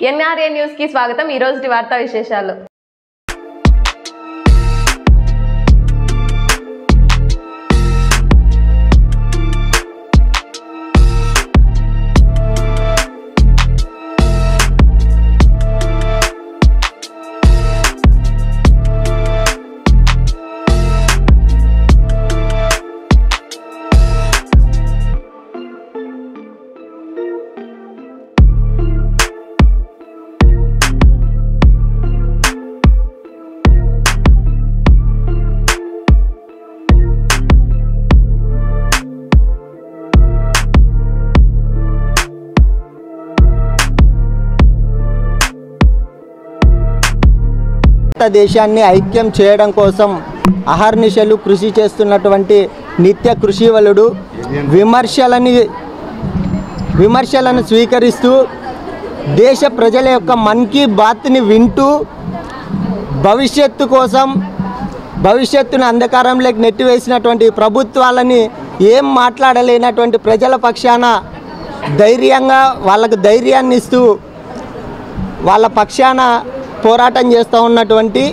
NRA news కి స్వాగతం ఈ రోజు వార్తా విశేషాలు భారతదేశాన్ని ఐక్యం చేయడం కోసం అహర్నిశలు కృషి చేస్తున్నటువంటి నిత్య కృషివలుడు విమర్శలని విమర్శలను స్వీకరిస్తూ దేశ ప్రజల యొక్క మన్ కీ బాత్ని వింటూ భవిష్యత్తు కోసం భవిష్యత్తును అంధకారంలోకి నెట్టివేసినటువంటి ప్రభుత్వాలని ఏం మాట్లాడలేనటువంటి ప్రజల పక్షాన ధైర్యంగా వాళ్ళకు ధైర్యాన్ని ఇస్తూ వాళ్ళ పక్షాన పోరాటం చేస్తూ ఉన్నటువంటి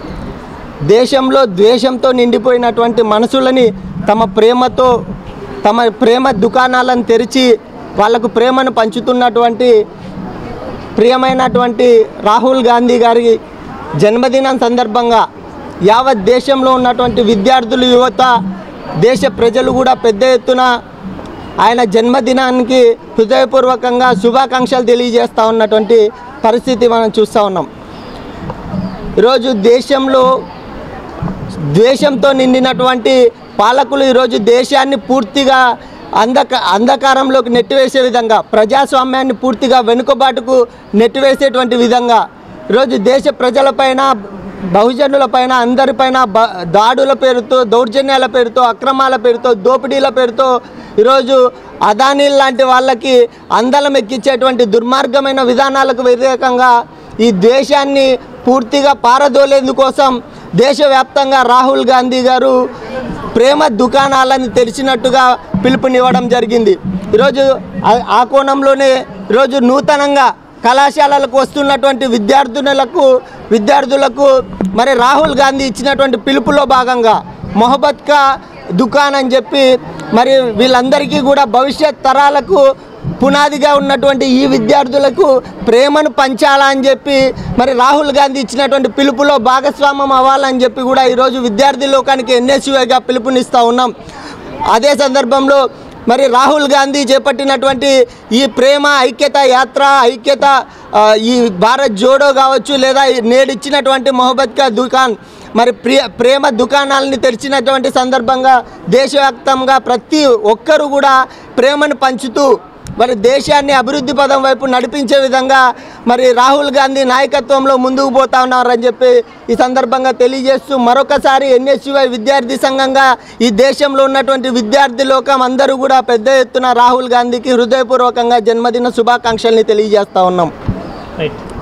దేశంలో ద్వేషంతో నిండిపోయినటువంటి మనసులని తమ ప్రేమతో తమ ప్రేమ దుకాణాలను తెరిచి వాళ్ళకు ప్రేమను పంచుతున్నటువంటి ప్రియమైనటువంటి రాహుల్ గాంధీ గారి జన్మదినం సందర్భంగా యావత్ దేశంలో ఉన్నటువంటి విద్యార్థులు యువత దేశ ప్రజలు కూడా పెద్ద ఎత్తున ఆయన జన్మదినానికి హృదయపూర్వకంగా శుభాకాంక్షలు తెలియజేస్తూ ఉన్నటువంటి పరిస్థితి మనం చూస్తూ ఉన్నాం ఈరోజు దేశంలో ద్వేషంతో నిండినటువంటి పాలకులు ఈరోజు దేశాన్ని పూర్తిగా అంధక అంధకారంలోకి నెట్టివేసే విధంగా ప్రజాస్వామ్యాన్ని పూర్తిగా వెనుకబాటుకు నెట్టివేసేటువంటి విధంగా ఈరోజు దేశ ప్రజలపైన బహుజనులపైన అందరిపైన బ దాడుల పేరుతో దౌర్జన్యాల పేరుతో అక్రమాల పేరుతో దోపిడీల పేరుతో ఈరోజు అదానీ లాంటి వాళ్ళకి అందలం ఎక్కించేటువంటి దుర్మార్గమైన విధానాలకు వ్యతిరేకంగా ఈ దేశాన్ని పూర్తిగా పారదోలేందుకోసం దేశవ్యాప్తంగా రాహుల్ గాంధీ గారు ప్రేమ దుకాణాలను తెరిచినట్టుగా పిలుపునివ్వడం జరిగింది ఈరోజు ఆ- ఆ కోణంలోనే ఈరోజు నూతనంగా కళాశాలలకు వస్తున్నటువంటి విద్యార్థులకు విద్యార్థులకు మరి రాహుల్ గాంధీ ఇచ్చినటువంటి పిలుపులో భాగంగా మొహబ్బత్ కా దుకాన్ అని చెప్పి మరి వీళ్ళందరికీ కూడా భవిష్యత్ తరాలకు పునాదిగా ఉన్నటువంటి ఈ విద్యార్థులకు ప్రేమను పంచాలా అని చెప్పి మరి రాహుల్ గాంధీ ఇచ్చినటువంటి పిలుపులో భాగస్వామ్యం అవ్వాలని చెప్పి కూడా ఈరోజు విద్యార్థి లోకానికి ఎన్ఎస్యుఐగా పిలుపునిస్తూ ఉన్నాం అదే సందర్భంలో మరి రాహుల్ గాంధీ చేపట్టినటువంటి ఈ ప్రేమ ఐక్యత యాత్ర ఐక్యత ఆ, ఈ భారత్ జోడో కావచ్చు లేదా ఈ నేడు ఇచ్చినటువంటి మొహబ్బత్ కా దుకాన్ మరి ప్రియ ప్రేమ దుకాణాలని తెరిచినటువంటి సందర్భంగా దేశవ్యాప్తంగా ప్రతి ఒక్కరు కూడా ప్రేమను పంచుతూ మరి దేశాన్ని అభివృద్ధి పదం వైపు నడిపించే విధంగా మరి రాహుల్ గాంధీ నాయకత్వంలో ముందుకు పోతా ఉన్నారని చెప్పి ఈ సందర్భంగా తెలియజేస్తూ మరొకసారి ఎన్ఎస్యుఐ విద్యార్థి సంఘంగా ఈ దేశంలో ఉన్నటువంటి విద్యార్థి లోకం అందరూ కూడా పెద్ద ఎత్తున రాహుల్ గాంధీకి హృదయపూర్వకంగా జన్మదిన శుభాకాంక్షల్ని తెలియజేస్తా ఉన్నాం రైట్